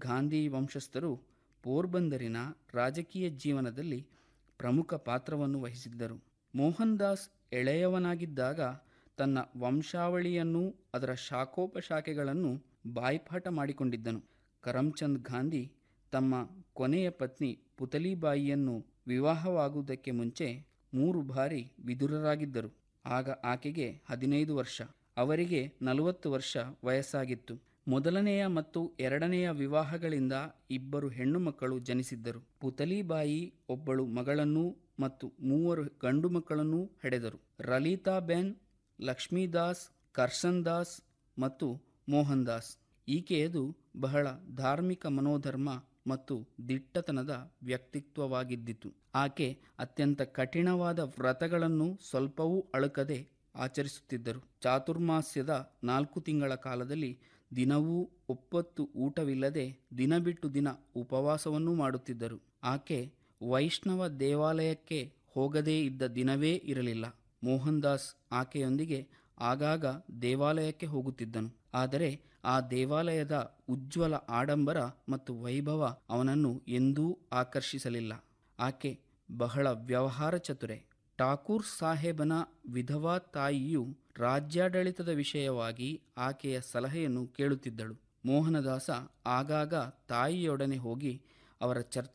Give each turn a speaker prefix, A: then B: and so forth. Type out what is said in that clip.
A: ಗಾಂಧಿ ವಂಶಸ್ಥರು ಪೋರ್ಬಂದರಿನ ರಾಜಕೀಯ ಜೀವನದಲ್ಲಿ ಪ್ರಮುಖ ಪಾತ್ರವನ್ನು ವಹಿಸಿದ್ದರು ಮೋಹನ್ ದಾಸ್ ಎಳೆಯವನಾಗಿದ್ದಾಗ ತನ್ನ ವಂಶಾವಳಿಯನ್ನೂ ಅದರ ಶಾಖೋಪಶಾಖೆಗಳನ್ನು ಬಾಯ್ಪಾಠ ಮಾಡಿಕೊಂಡಿದ್ದನು ಕರಮ್ಚಂದ್ ಗಾಂಧಿ ತಮ್ಮ ಕೊನೆಯ ಪತ್ನಿ ಪುತಲಿಬಾಯಿಯನ್ನು ವಿವಾಹವಾಗುವುದಕ್ಕೆ ಮುಂಚೆ ಮೂರು ಬಾರಿ ವಿದುರರಾಗಿದ್ದರು ಆಗ ಆಕೆಗೆ ಹದಿನೈದು ವರ್ಷ ಅವರಿಗೆ ನಲವತ್ತು ವರ್ಷ ವಯಸ್ಸಾಗಿತ್ತು ಮೊದಲನೆಯ ಮತ್ತು ಎರಡನೆಯ ವಿವಾಹಗಳಿಂದ ಇಬ್ಬರು ಹೆಣ್ಣು ಮಕ್ಕಳು ಜನಿಸಿದ್ದರು ಪುತಲಿಬಾಯಿ ಒಬ್ಬಳು ಮಗಳನ್ನೂ ಮತ್ತು ಮೂವರು ಗಂಡು ಮಕ್ಕಳನ್ನೂ ಹೆಡೆದರು ರಲೀತಾಬೆನ್ ಲಕ್ಷ್ಮೀದಾಸ್ ಕರ್ಷನ್ ದಾಸ್ ಮತ್ತು ಮೋಹನ್ ದಾಸ್ ಈಕೆಯದು ಬಹಳ ಧಾರ್ಮಿಕ ಮನೋಧರ್ಮ ಮತ್ತು ದಿಟ್ಟತನದ ವ್ಯಕ್ತಿತ್ವವಾಗಿದ್ದಿತು ಆಕೆ ಅತ್ಯಂತ ಕಠಿಣವಾದ ವ್ರತಗಳನ್ನು ಸ್ವಲ್ಪವೂ ಅಳುಕದೆ ಆಚರಿಸುತ್ತಿದ್ದರು ಚಾತುರ್ಮಾಸ್ಯದ ನಾಲ್ಕು ತಿಂಗಳ ಕಾಲದಲ್ಲಿ ದಿನವೂ ಒಪ್ಪತ್ತು ಊಟವಿಲ್ಲದೆ ದಿನ ಬಿಟ್ಟು ದಿನ ಉಪವಾಸವನ್ನೂ ಮಾಡುತ್ತಿದ್ದರು ಆಕೆ ವೈಷ್ಣವ ದೇವಾಲಯಕ್ಕೆ ಹೋಗದೇ ಇದ್ದ ದಿನವೇ ಇರಲಿಲ್ಲ ಮೋಹನ್ ದಾಸ್ ಆಕೆಯೊಂದಿಗೆ ಆಗಾಗ ದೇವಾಲಯಕ್ಕೆ ಹೋಗುತ್ತಿದ್ದನು ಆದರೆ ಆ ದೇವಾಲಯದ ಉಜ್ವಲ ಆಡಂಬರ ಮತ್ತು ವೈಭವ ಅವನನ್ನು ಎಂದೂ ಆಕರ್ಷಿಸಲಿಲ್ಲ ಆಕೆ ಬಹಳ ವ್ಯವಹಾರ ಚತುರೆ ಠಾಕೂರ್ ಸಾಹೇಬನ ವಿಧವಾ ತಾಯಿಯು ರಾಜ್ಯಾಡಳಿತದ ವಿಷಯವಾಗಿ ಆಕೆಯ ಸಲಹೆಯನ್ನು ಕೇಳುತ್ತಿದ್ದಳು ಮೋಹನದಾಸ ಆಗಾಗ ತಾಯಿಯೊಡನೆ ಹೋಗಿ ಅವರ ಚರ್ಚೆ